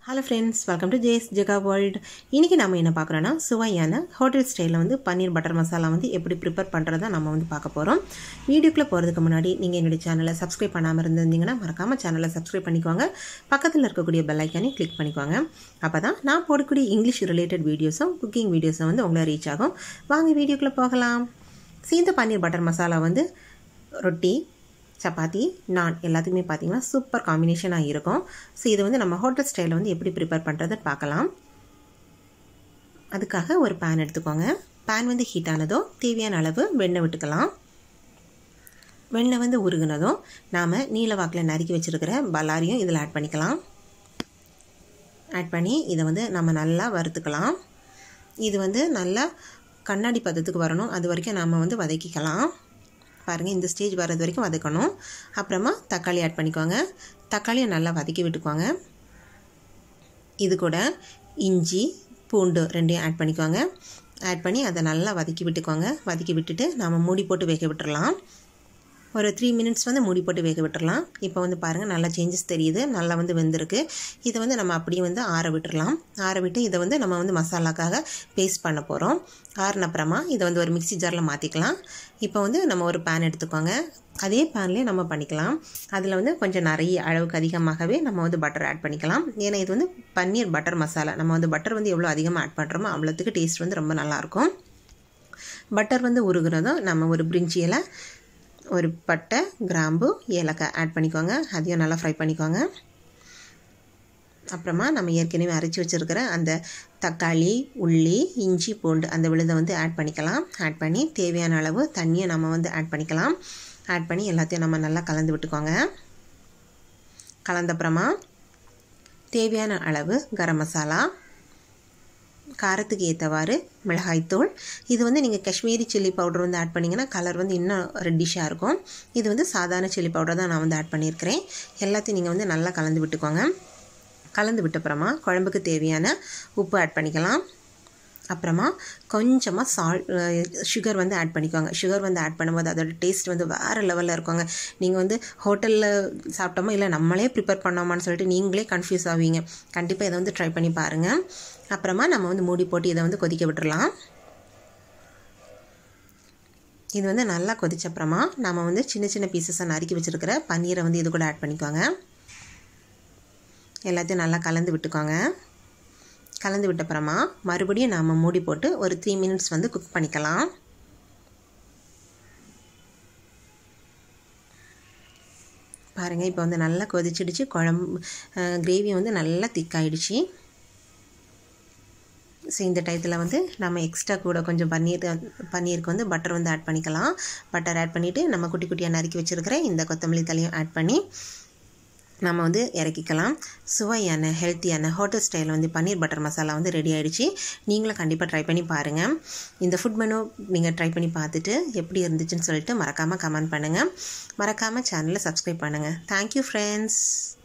hello friends welcome to Jes Jega world இன்றைக்கி நம்ம என்ன பார்க்குறோன்னா சுவையான ஹோட்டல் ஸ்டைலில் வந்து பன்னீர் பட்டர் மசாலா வந்து எப்படி ப்ரிப்பேர் பண்ணுறதை நம்ம வந்து பார்க்க போகிறோம் வீடியோக்குள்ளே போகிறதுக்கு முன்னாடி நீங்கள் என்னுடைய சேனலை சப்ஸ்கிரைப் பண்ணாமல் இருந்திருந்தீங்கன்னா மறக்காமல் சேனலை சப்ஸ்கிரைப் பண்ணிக்கோங்க பக்கத்தில் இருக்கக்கூடிய பெல் ஐக்கானே கிளிக் பண்ணிக்கோங்க அப்போ தான் நான் போடக்கூடிய இங்கிலீஷ் ரிலேட்டட் வீடியோஸும் குக்கிங் வீடியோஸும் வந்து உங்களை ரீச் ஆகும் வாங்க வீடியோக்குள்ளே போகலாம் சீந்த பன்னீர் பட்டர் மசாலா வந்து ரொட்டி சப்பாத்தி நான் எல்லாத்துக்குமே பார்த்தீங்கன்னா சூப்பர் காம்பினேஷனாக இருக்கும் ஸோ இது வந்து நம்ம ஹோட்டல் ஸ்டைலில் வந்து எப்படி ப்ரிப்பேர் பண்ணுறதை பார்க்கலாம் அதுக்காக ஒரு பேன் எடுத்துக்கோங்க பேன் வந்து ஹீட் ஆனதும் தேவையான அளவு வெண்ணெய் விட்டுக்கலாம் வெண்ணெய் வந்து உருகுனதும் நாம் நீல வாக்கில் நறுக்கி வச்சுருக்கிற பல்லாரியும் இதில் ஆட் பண்ணிக்கலாம் ஆட் பண்ணி இதை வந்து நம்ம நல்லா வறுத்துக்கலாம் இது வந்து நல்லா கண்ணாடி பதத்துக்கு வரணும் அது வரைக்கும் நாம் வந்து வதக்கிக்கலாம் பாருங்கள் இந்த ஸ்டேஜ் வர்றது வரைக்கும் வதக்கணும் அப்புறமா தக்காளி ஆட் பண்ணிக்கோங்க தக்காளியை நல்லா வதக்கி விட்டுக்கோங்க இது கூட இஞ்சி பூண்டு ரெண்டையும் ஆட் பண்ணிக்கோங்க ஆட் பண்ணி அதை நல்லா வதக்கி விட்டுக்கோங்க வதக்கி விட்டுட்டு நம்ம மூடி போட்டு வேக விட்டுறலாம் ஒரு த்ரீ மினிட்ஸ் வந்து மூடி போட்டு வேக விட்டுறலாம் இப்போ வந்து பாருங்கள் நல்லா சேஞ்சஸ் தெரியுது நல்லா வந்து வெந்திருக்கு இதை வந்து நம்ம அப்படியே வந்து ஆற விட்டுறலாம் ஆற விட்டு இதை வந்து நம்ம வந்து மசாலாக்காக பேஸ்ட் பண்ண போகிறோம் ஆறினப்புறமா இதை வந்து ஒரு மிக்சி ஜாரில் மாற்றிக்கலாம் இப்போ வந்து நம்ம ஒரு பேன் எடுத்துக்கோங்க அதே பேன்லேயே நம்ம பண்ணிக்கலாம் அதில் வந்து கொஞ்சம் நிறைய அளவுக்கு அதிகமாகவே நம்ம வந்து பட்டர் ஆட் பண்ணிக்கலாம் ஏன்னா இது வந்து பன்னீர் பட்டர் மசாலா நம்ம வந்து பட்டர் வந்து எவ்வளோ அதிகமாக ஆட் பண்ணுறோமோ அவ்வளோத்துக்கு டேஸ்ட் வந்து ரொம்ப நல்லாயிருக்கும் பட்டர் வந்து உருகுறதும் நம்ம ஒரு பிரிஞ்சியில் ஒரு பட்டை கிராம்பு ஏலக்காய் ஆட் பண்ணிக்கோங்க அதையும் நல்லா ஃப்ரை பண்ணிக்கோங்க அப்புறமா நம்ம ஏற்கனவே அரைச்சி வச்சுருக்கிற அந்த தக்காளி உள்ளி இஞ்சி பூண்டு அந்த விழுதை வந்து ஆட் பண்ணிக்கலாம் ஆட் பண்ணி தேவையான அளவு தண்ணியை நம்ம வந்து ஆட் பண்ணிக்கலாம் ஆட் பண்ணி எல்லாத்தையும் நம்ம நல்லா கலந்து விட்டுக்கோங்க கலந்தப்புறமா தேவையான அளவு கரம் மசாலா காரத்துக்கு ஏற்றவாறு மிளகாய்த்தூள் இது வந்து நீங்கள் காஷ்மீரி சில்லி பவுடர் வந்து ஆட் பண்ணிங்கன்னா கலர் வந்து இன்னும் ரெட்டிஷாக இருக்கும் இது வந்து சாதாரண சில்லி பவுடர் தான் நான் வந்து ஆட் பண்ணியிருக்கிறேன் எல்லாத்தையும் நீங்கள் வந்து நல்லா கலந்து விட்டுக்கோங்க கலந்து விட்டப்புறமா குழம்புக்கு தேவையான உப்பு ஆட் பண்ணிக்கலாம் அப்புறமா கொஞ்சமாக சால் சுகர் வந்து ஆட் பண்ணிக்கோங்க சுகர் வந்து ஆட் பண்ணும்போது அதோட டேஸ்ட் வந்து வேறு லெவலில் இருக்குங்க நீங்கள் வந்து ஹோட்டலில் சாப்பிட்டோமா இல்லை நம்மளே ப்ரிப்பேர் பண்ணோமான்னு சொல்லிட்டு நீங்களே கன்ஃபியூஸ் ஆவீங்க கண்டிப்பாக இதை வந்து ட்ரை பண்ணி பாருங்கள் அப்புறமா நம்ம வந்து மூடி போட்டு இதை வந்து கொதிக்க விட்டுறலாம் இது வந்து நல்லா கொதிச்சப்புறமா நம்ம வந்து சின்ன சின்ன பீசஸை நறுக்கி வச்சுருக்கிற பன்னீரை வந்து இது கூட ஆட் பண்ணிக்கோங்க எல்லாத்தையும் நல்லா கலந்து விட்டுக்கோங்க கலந்து விட்டப்புறமா மறுபடியும் நாம் மூடி போட்டு ஒரு த்ரீ மினிட்ஸ் வந்து குக் பண்ணிக்கலாம் பாருங்கள் இப்போ வந்து நல்லா கொதிச்சிடுச்சு குழம்பு கிரேவி வந்து நல்லா திக்காயிடுச்சு ஸோ இந்த டயத்தில் வந்து நம்ம எக்ஸ்ட்ரா கூட கொஞ்சம் பன்னீர் பன்னீருக்கு வந்து பட்டர் வந்து ஆட் பண்ணிக்கலாம் பட்டர் ஆட் பண்ணிவிட்டு நம்ம குட்டி குட்டியாக நறுக்கி வச்சுருக்கிற இந்த கொத்தமல்லி தலையும் ஆட் பண்ணி நம்ம வந்து இறக்கிக்கலாம் சுவையான ஹெல்த்தியான ஹோட்டல் ஸ்டைலில் வந்து பன்னீர் பட்டர் மசாலா வந்து ரெடி ஆகிடுச்சு நீங்களும் கண்டிப்பாக ட்ரை பண்ணி பாருங்கள் இந்த ஃபுட் மெனு நீங்கள் ட்ரை பண்ணி பார்த்துட்டு எப்படி இருந்துச்சுன்னு சொல்லிட்டு மறக்காமல் கமெண்ட் பண்ணுங்கள் மறக்காமல் சேனலை சப்ஸ்கிரைப் பண்ணுங்கள் தேங்க்யூ ஃப்ரெண்ட்ஸ்